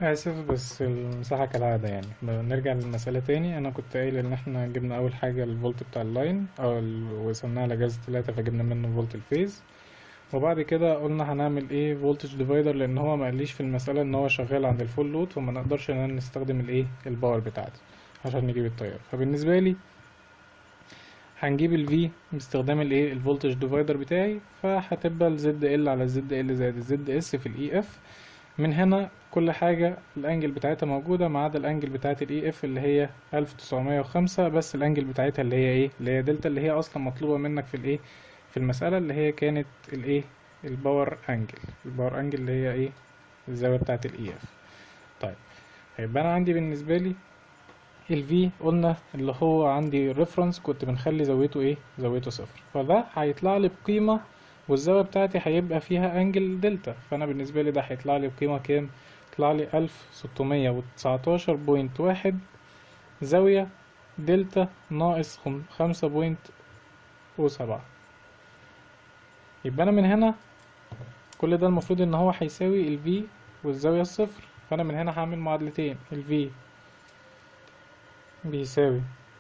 آسف بس المساحة كالعادة يعني نرجع للمسألة تاني أنا كنت قايل إن احنا جبنا أول حاجة الفولت بتاع اللاين أو ال- وصلناه على جهاز تلاتة فجبنا منه فولت الفيز وبعد كده قلنا هنعمل ايه فولتج ديفايدر لأن هو ما قاليش في المسألة إن هو شغال عند الفول لود فما نقدرش إن احنا نستخدم الايه الباور بتاعته عشان نجيب التيار فبالنسبة لي هنجيب ال V باستخدام الايه الفولتج ديفايدر بتاعي فهتبقى ال ZL على ال ZL زائد ال ZS في ال EF من هنا كل حاجة الانجل بتاعتها موجودة ما عدا الانجل بتاعت الاي اف اللي هي 1905 بس الانجل بتاعتها اللي هي ايه اللي هي دلتا اللي هي اصلا مطلوبة منك في الايه في المسألة اللي هي كانت الايه الباور انجل الباور انجل اللي هي ايه الزاوية بتاعت الاي اف طيب هيبقى انا عندي بالنسبة لي ال V قلنا اللي هو عندي ريفرنس كنت بنخلي زاويته ايه زاويته صفر فده هيطلع لي بقيمة والزاوية بتاعتي هيبقى فيها انجل دلتا فانا بالنسبة لي ده هيطلع لي بقيمة كام يطلع لي ألف ستمية وتسعتاشر بوينت واحد زاوية دلتا ناقص خم- خمسة بوينت وسبعة يبقى أنا من هنا كل ده المفروض إن هو هيساوي ال V والزاوية الصفر فأنا من هنا هعمل معادلتين ال V بيساوي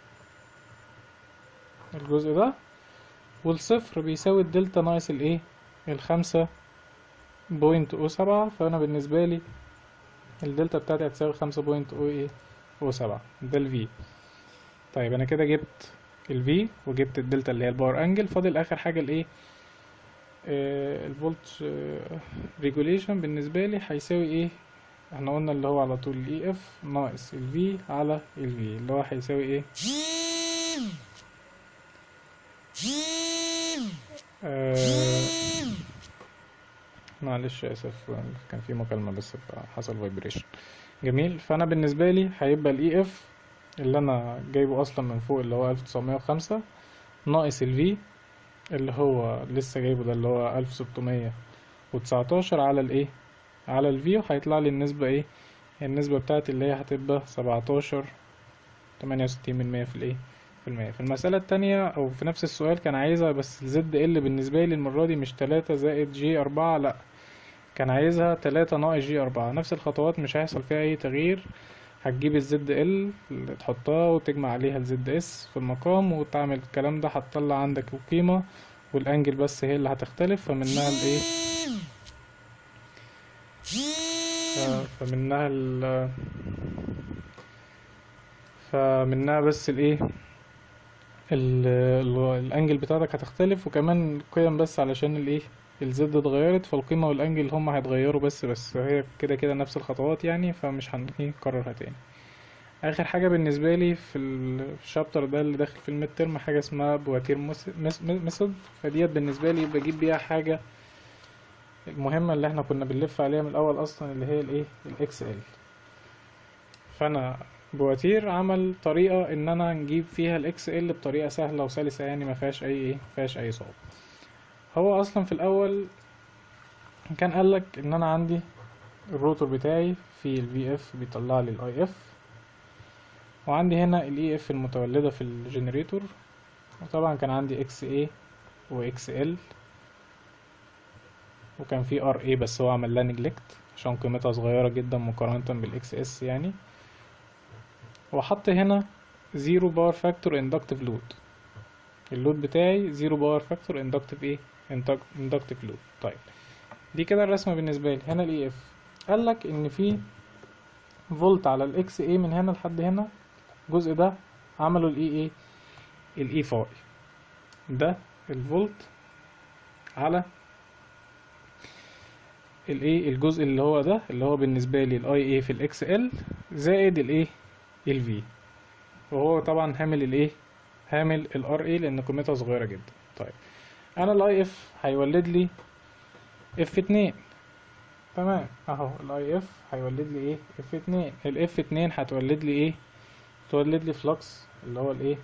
الجزء ده والصفر بيساوي الدلتا ناقص الايه الخمسة بوينت او سبعة فأنا بالنسبة لي الدلتا بتاعتي هتساوي خمسة بوينت او ايه او سبعة ده ال V طيب أنا كده جبت ال V وجبت الدلتا اللي هي الباور انجل فاضل آخر حاجة الايه آه الفولت ريجوليشن بالنسبة لي هيساوي ايه احنا قلنا اللي هو على طول ال EF ناقص ال V على ال V اللي هو هيساوي ايه آه معلش اسف كان في مكالمة بس فحصل فايبريشن جميل فانا بالنسبة لي هيبقى الاي اف اللي انا جايبه اصلا من فوق اللي هو 1905 ناقص الفي اللي هو لسه جايبه ده اللي هو 1619 على الايه على الفي وهيطلع لي النسبة ايه النسبة بتاعتي اللي هي هتبقى 17 68 من 100 في الايه في المية في المسألة التانية أو في نفس السؤال كان عايزها بس زد ال بالنسبة لي المرة دي مش تلاتة زائد جي أربعة لأ كان عايزها تلاتة ناقص جي أربعة نفس الخطوات مش هيحصل فيها أي تغيير هتجيب الزد ال اللي تحطها وتجمع عليها الزد اس في المقام وتعمل الكلام ده هتطلع عندك القيمة والأنجل بس هي اللي هتختلف فمنها الإيه ف- فمنها ال فمنها بس الإيه ال- ال- الانجل بتاعتك هتختلف وكمان القيم بس علشان الايه الزد اتغيرت فالقيمة والانجل هما هيتغيروا بس بس هي كده كده نفس الخطوات يعني فمش هنكررها تاني اخر حاجة بالنسبة لي في ال- في الشابتر ده اللي داخل في الميد ترم حاجة اسمها بواتير ميثود فديت بالنسبة لي بجيب بيها حاجة المهمة اللي احنا كنا بنلف عليها من الاول اصلا اللي هي الايه الاكس ال فانا بواتير عمل طريقة ان انا نجيب فيها الاكس ال بطريقة سهلة وسلسة يعني ما فيهاش اي ايه ما فيهاش اي صعوبة هو اصلا في الاول كان قالك ان انا عندي الروتور بتاعي في ال VF بيطلع لي ال IF وعندي هنا ال EF المتولدة في الجنريتور وطبعا كان عندي XA و XL وكان في RA بس هو عمل لها نجلكت عشان قيمتها صغيرة جدا مقارنة بال XS يعني وحط هنا زيرو باور فاكتور اندكتيف لود اللود بتاعي زيرو باور فاكتور اندكتيف ايه اندكتيف لود طيب دي كده الرسمه بالنسبه لي هنا الاي اف قال لك ان في فولت على الاكس اي من هنا لحد هنا الجزء ده عملوا الاي ايه الاي فاي ده الفولت على الايه الجزء اللي هو ده اللي هو بالنسبه لي الاي اي في الاكس ال زائد الايه ال V وهو طبعا هامل الايه هامل ال RA لان قيمتها صغيرة جدا طيب انا ال IF هيولد لي F2 تمام اهو ال IF هيولد لي ايه F2 ال F2 هتولد لي ايه تولد لي فلكس اللي هو الايه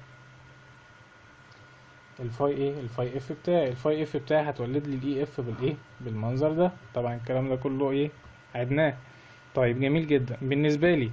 الفاي ايه الفاي اف بتاعي الفاي اف بتاعي هتولد لي الاي اف بالايه بالمنظر ده طبعا الكلام ده كله ايه عدناه طيب جميل جدا بالنسبه لي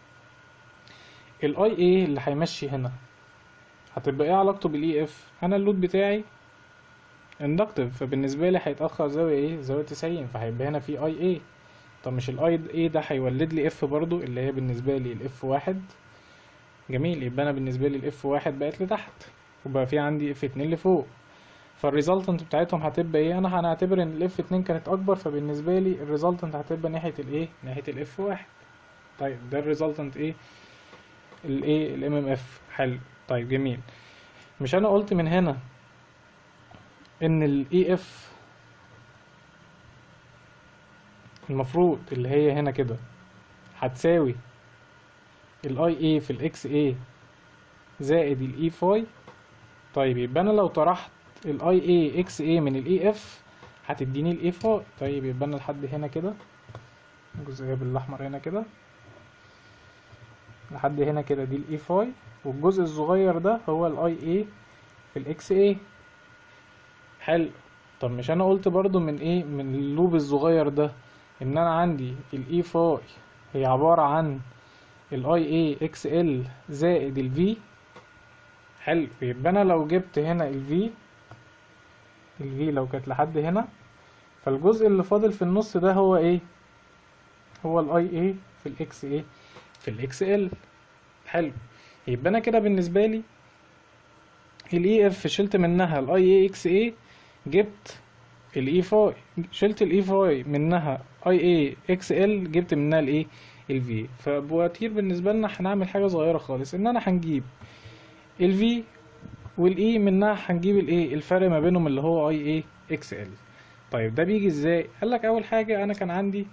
الاي اي اللي هيمشي هنا هتبقى ايه علاقته بالاي اف انا اللود بتاعي اندكتيف فبالنسبه لي هيتاخر زاويه ايه زاويه 90 فهيبقى هنا في اي اي طب مش الاي ايه ده هيولد لي اف برضو اللي هي بالنسبه لي الاف واحد جميل يبقى انا بالنسبه لي الاف واحد بقت لتحت وبقى في عندي اف اتنين لفوق فالريزلتنت بتاعتهم هتبقى ايه انا هنعتبر ان الاف اتنين كانت اكبر فبالنسبه لي الريزلتنت هتبقى ناحيه الايه ناحيه الاف واحد طيب ده الريزلتنت ايه الايه الام ام اف حلو طيب جميل مش انا قلت من هنا ان الاي اف المفروض اللي هي هنا كده هتساوي الاي اي في الاكس اي زائد الاي فاي طيب يبقى انا لو طرحت الاي اي اكس اي من الاي اف هتديني الاي فاي طيب يبقى انا لحد هنا كده الجزئيه بالاحمر هنا كده لحد هنا كده دي الاي فاي والجزء الصغير ده هو الاي اي في الاكس اي حلو طب مش انا قلت برضو من ايه من اللوب الصغير ده ان انا عندي الاي فاي هي عبارة عن الاي اي اكس ال زائد الفي حلو يبقى انا لو جبت هنا الفي الفي لو كانت لحد هنا فالجزء اللي فاضل في النص ده هو ايه هو الاي اي في الاكس ايه في الاكس ال حلو يبقى انا كده بالنسبه لي الاي اف شلت منها الاي اي اكس اي جبت الاي فاي شلت الاي فاي منها اي اي اكس ال جبت منها الايه الفي فبواتير بالنسبه لنا هنعمل حاجه صغيره خالص ان انا هنجيب الفي والاي منها هنجيب الايه الفرق ما بينهم اللي هو اي اي اكس ال طيب ده بيجي ازاي قال لك اول حاجه انا كان عندي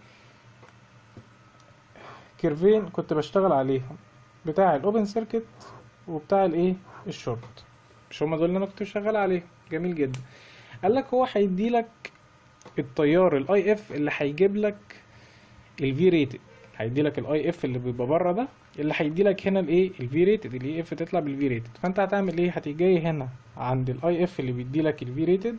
كيرفين كنت بشتغل عليهم بتاع الاوبن سيركت وبتاع الايه الشورت مش هما دول اللي انا كنت شغال عليهم جميل جدا قال لك هو هيدي لك التيار الاي اف اللي هيجيب لك الفي ريتد هيدي لك الاي اف اللي بيبقى بره ده اللي هيدي لك هنا الايه الفي ريتد الاي اف تطلع بالفي ريتد فانت هتعمل ايه هتيجي جاي هنا عند الاي اف اللي بيدي لك الفي ريتد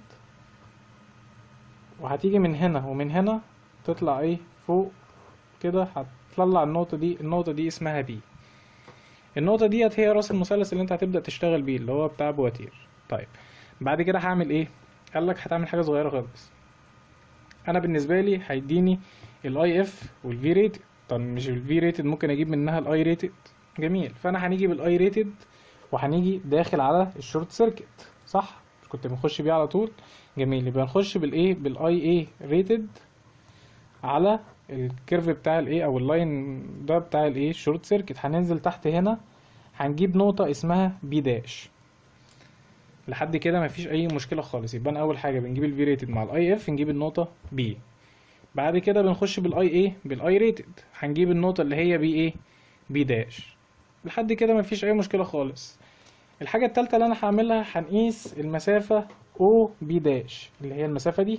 وهتيجي من هنا ومن هنا تطلع ايه فوق كده هتطلع النقطة دي النقطة دي اسمها بي النقطة ديت هي راس المثلث اللي انت هتبدأ تشتغل بيه اللي هو بتاع بواتير طيب بعد كده هعمل ايه قال لك هتعمل حاجة صغيرة خالص انا بالنسبة لي هيديني الاي اف والفي ريتد طب مش الفي ريتد ممكن اجيب منها الاي ريتد جميل فانا هنيجي بالاي ريتد وهنيجي داخل على الشورت سيركت صح كنت بنخش بيه على طول جميل يبقى نخش بالايه بالاي اي ريتد على الكيرف بتاع الايه او اللاين ده بتاع الايه الشورت سيركت هننزل تحت هنا هنجيب نقطة اسمها بي داش لحد كده مفيش اي مشكلة خالص يبقى أنا اول حاجة بنجيب الفي ريتد مع الاي اف نجيب النقطة بي بعد كده بنخش بالاي ايه بالاي ريتد هنجيب النقطة اللي هي بي ايه بي داش لحد كده مفيش اي مشكلة خالص الحاجة التالتة اللي انا هعملها هنقيس المسافة او بي داش اللي هي المسافة دي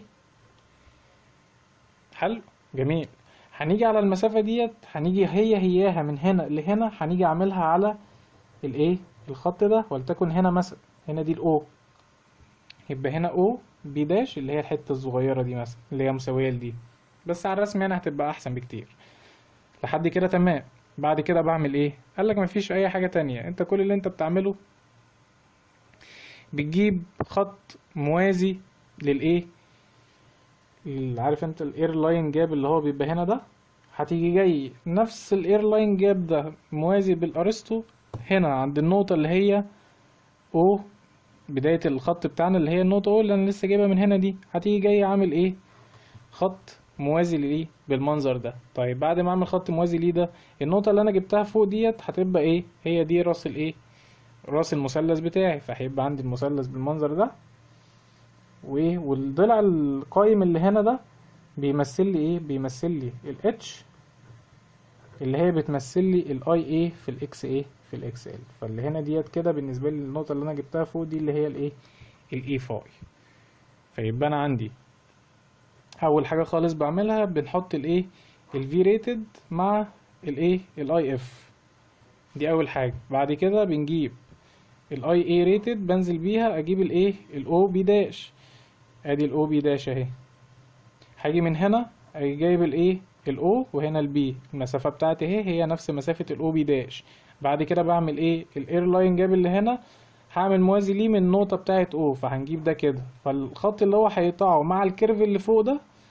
حلو جميل هنيجي على المسافة ديت هنيجي هي هياها من هنا لهنا هنيجي اعملها على الايه الخط ده ولتكن هنا مثلا هنا دي الاو يبقى هنا او بي داش اللي هي الحتة الصغيرة دي مثلا اللي هي مساوية لدي بس على الرسم هنا هتبقى احسن بكتير لحد كده تمام بعد كده بعمل ايه قال لك مفيش اي حاجة تانية انت كل اللي انت بتعمله بتجيب خط موازي للايه ال- عارف انت الايرلاين جاب اللي هو بيبقى هنا ده هتيجي جاي نفس الايرلاين جاب ده موازي بالارسطو هنا عند النقطة اللي هي او بداية الخط بتاعنا اللي هي النقطة او اللي انا لسه جايبها من هنا دي هتيجي جاي عامل ايه خط موازي ليه بالمنظر ده طيب بعد ما اعمل خط موازي ليه ده النقطة اللي انا جبتها فوق ديت هتبقى ايه هي دي راس الايه راس المثلث بتاعي فهيبقى عندي المثلث بالمنظر ده وايه والضلع القايم اللي هنا ده بيمثل لي ايه بيمثل لي الاتش اللي هي بتمثل لي الاي ايه في الاكس ايه في الاكس ال فاللي هنا ديت كده بالنسبه لي النقطه اللي انا جبتها فوق دي اللي هي الايه الاي فاي فيبقى انا عندي اول حاجه خالص بعملها بنحط الايه الفي ريتد مع الايه الاي اف دي اول حاجه بعد كده بنجيب الاي اي ريتد بنزل بيها اجيب الايه الاو بي داش ادي الاو بي داش اهي هاجي من هنا اجي جايب الايه الاو وهنا البي المسافه بتاعتي اهي هي نفس مسافه الاو بي داش بعد كده بعمل ايه الايرلاين جاب اللي هنا هعمل موازي ليه من النقطه بتاعت او فهنجيب ده كده فالخط اللي هو هيقطعه مع الكيرف اللي فوق ده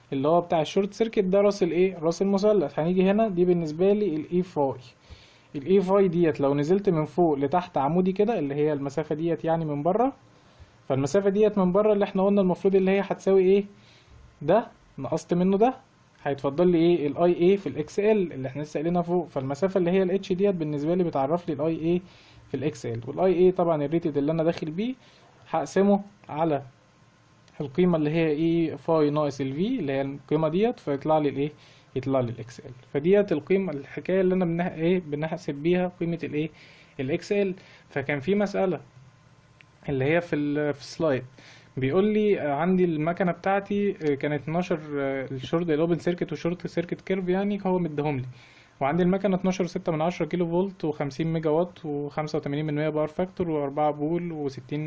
اللي هو بتاع الشورت سيركت ده راس الايه راس المثلث هنيجي هنا دي بالنسبه لي الاي فاي الاي فاي ديت لو نزلت من فوق لتحت عمودي كده اللي هي المسافه ديت يعني من بره فالمسافه ديت من بره اللي احنا قلنا المفروض اللي هي هتساوي ايه ده نقصت منه ده هيتفضل لي ايه الاي اي في الاكس ال اللي احنا لسه قايلينها فوق فالمسافه اللي هي الاتش ديت بالنسبه لي بتعرف لي الاي اي في الاكس ال والاي اي طبعا الريتد اللي انا داخل بيه هقسمه على القيمه اللي هي اي فاي ناقص الفي اللي هي القيمه ديت فيطلع لي الايه يطلع لي الاكس ال فديت القيمه الحكايه اللي انا بنح... ايه بنحسب بيها قيمه الايه الاكس ال فكان في مساله اللي هي في ال... في السلايد بيقول لي عندي المكنه بتاعتي كانت 12 الشورت الاوبن سيركت والشورت سيركت كيرف يعني هو مديهم لي وعندي المكنه 12 6 من 10 كيلو فولت و50 ميجا وات و85 من 100 باور فاكتور و4 بول و60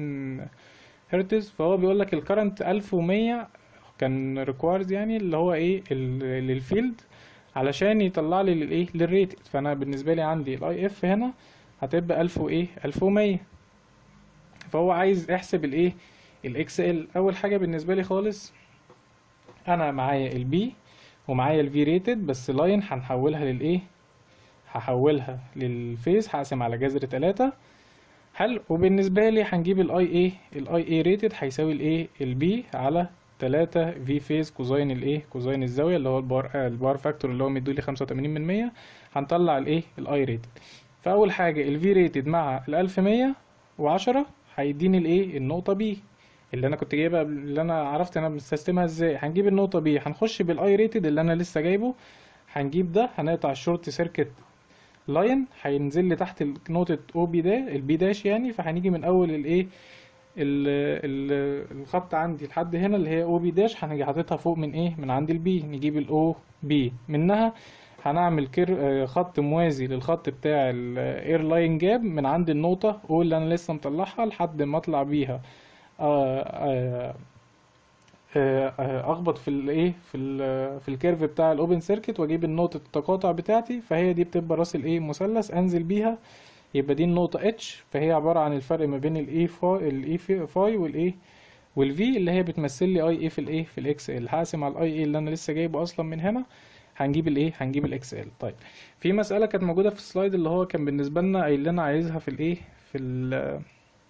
هرتز فهو بيقول لك الكرنت 1100 كان ريكوايرز يعني اللي هو ايه ال- للفيلد علشان يطلع لي للايه للريتد فانا بالنسبه لي عندي الاي اف هنا هتبقى 1000 وايه 1100 فهو عايز احسب الايه الاكس ال اول حاجه بالنسبه لي خالص انا معايا البي ومعايا الفي ريتد بس لاين هنحولها للايه هحولها للفيس هقسم على جذر 3 حلو وبالنسبه لي هنجيب الاي اي الاي اي ريتد هيساوي الايه البي على 3 في فيز كوزاين الايه كوزاين الزاويه اللي هو البار البار فاكتور اللي هو مديولي 85 من 100 هنطلع الايه الاي ريتد فاول حاجه الفي ريتد مع ال 1110 هيديني الايه النقطه بي اللي انا كنت جايبها اللي انا عرفت انا بستخدمها ازاي هنجيب النقطه بي هنخش بالاي ريتد اللي انا لسه جايبه هنجيب ده هنقطع الشورت سيركت لاين هينزل لي تحت ال- نقطه او بي ده البي داش يعني فهنيجي من اول الايه ال- ال- الخط عندي لحد هنا اللي هي او بي داش هنيجي حاططها فوق من ايه من عند البي نجيب الاو بي منها هنعمل كير آه، خط موازي للخط بتاع الاير لاين جاب من عند النقطه او اللي انا لسه مطلعها لحد ما اطلع بيها آه، آه، آه، آه، اخبط في الايه في ال في الكيرف بتاع الاوبن سيركت واجيب النقطه التقاطع بتاعتي فهي دي بتبقى راس الايه مثلث انزل بيها يبقى دي النقطه اتش فهي عباره عن الفرق ما بين الاي فاي الاي فاي والايه والفي اللي هي بتمثل لي اي اي في الايه في الاكس ال هقسم على الاي اي اللي انا لسه جايبه اصلا من هنا هنجيب الايه هنجيب الاكس ال طيب في مساله كانت موجوده في السلايد اللي هو كان بالنسبه لنا قايل لنا عايزها في الايه في ال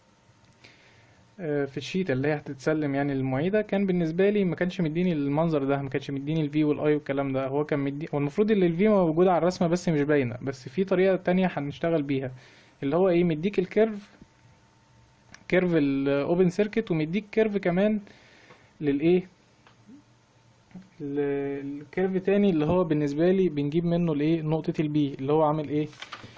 آه، في الشيت اللي هي هتتسلم يعني للمعيدة كان بالنسبة لي ما كانش مديني المنظر ده ما كانش مديني الفي والاي والكلام ده هو كان مدي هو المفروض ان الفي موجودة على الرسمة بس مش باينة بس في طريقة تانية هنشتغل بيها اللي هو ايه مديك الكيرف كيرف الاوبن سيركت ومديك كيرف كمان للايه ال- الكيرف تاني اللي هو بالنسبة لي بنجيب منه الايه نقطة البي اللي هو عامل ايه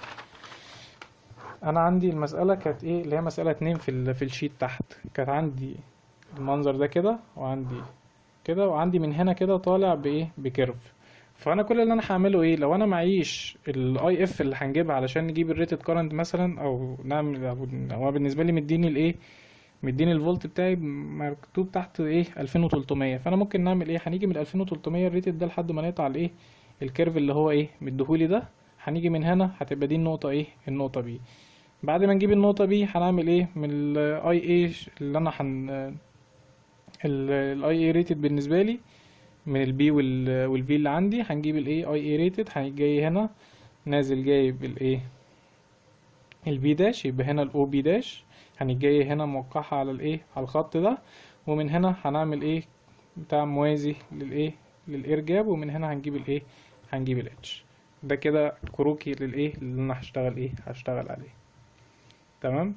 انا عندي المسألة كانت ايه اللي هي مسألة اتنين في ال في الشيت تحت كانت عندي المنظر ده كده وعندي كده وعندي من هنا كده طالع بايه بكيرف فانا كل اللي انا هعمله ايه لو انا معيش الاي اف اللي هنجيبها علشان نجيب الريتد كارنت مثلا او نعمل أو- هو بالنسبه لي مديني الايه مديني الفولت بتاعي مكتوب تحت ايه 2300 فانا ممكن نعمل ايه هنيجي من 2300 الريتد ده لحد ما نقطع الايه الكيرف اللي هو ايه مديهولي ده هنيجي من هنا هتبقى دي النقطه ايه النقطه بي بعد ما نجيب النقطة بي هنعمل ايه من الاي اي اللي انا هن الاي اي ريتد بالنسبة لي من البي والفي اللي عندي هنجيب الاي اي اي ريتد هنيجي جاي هنا نازل جايب الايه البي داش يبقى هنا الاو بي داش هنيجي جاي هنا موقعها على الايه على الخط ده ومن هنا هنعمل ايه بتاع موازي للايه للاير جاب ومن هنا هنجيب الايه هنجيب الاتش ده كده كروكي للايه اللي انا هشتغل ايه هشتغل عليه تمام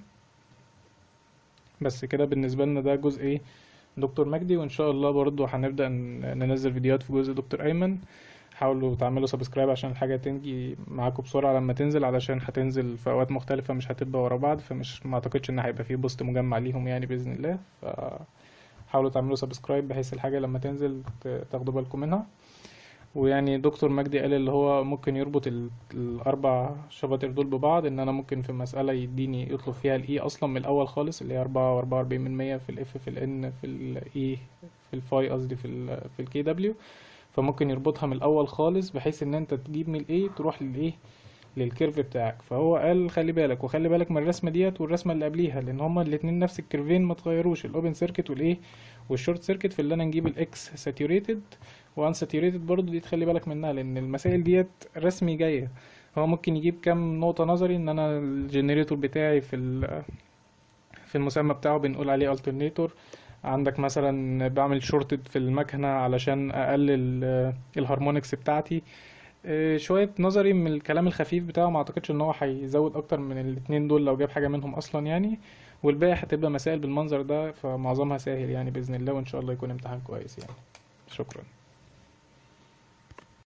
بس كده بالنسبة لنا ده جزء ايه دكتور مجدي وان شاء الله برضو هنبدأ ن- ننزل فيديوهات في جزء دكتور ايمن حاولوا تعملوا سبسكرايب عشان الحاجة تنجي معاكم بسرعة لما تنزل علشان هتنزل في اوقات مختلفة مش هتبقى ورا بعض فمش ما اعتقدش ان هيبقى فيه بوست مجمع ليهم يعني بإذن الله فحاولوا تعملوا سبسكرايب بحيث الحاجة لما تنزل ت- تاخدوا بالكم منها ويعني دكتور مجدي قال اللي هو ممكن يربط ال- الاربع شباتر دول ببعض ان انا ممكن في مسألة يديني يطلب فيها الاي اصلا من الاول خالص اللي هي اربعة واربعة واربعين من مية في الاف في الان في الاي في الفاي قصدي في ال في الكي دبليو فممكن يربطها من الاول خالص بحيث ان انت تجيب من الاي تروح للايه للكيرف بتاعك فهو قال خلي بالك وخلي بالك من الرسمه ديت والرسمه اللي قبليها لان هما الاتنين نفس الكيرفين ما اتغيروش الاوبن سيركت والايه والشورت سيركت في اللي انا نجيب الاكس ساتيوريتد وان ساتيوريتد برضه دي تخلي بالك منها لان المسائل ديت رسمي جايه هو ممكن يجيب كام نقطه نظري ان انا الجنريتور بتاعي في ال في المسمى بتاعه بنقول عليه alternator عندك مثلا بعمل شورتد في المكنة علشان اقلل آه، الهارمونكس بتاعتي آه، شوية نظري من الكلام الخفيف بتاعه ما اعتقدش ان هو هيزود اكتر من الاتنين دول لو جاب حاجة منهم اصلا يعني والباقي هتبقى مسائل بالمنظر ده فمعظمها سهل يعني بإذن الله وان شاء الله يكون امتحان كويس يعني شكرا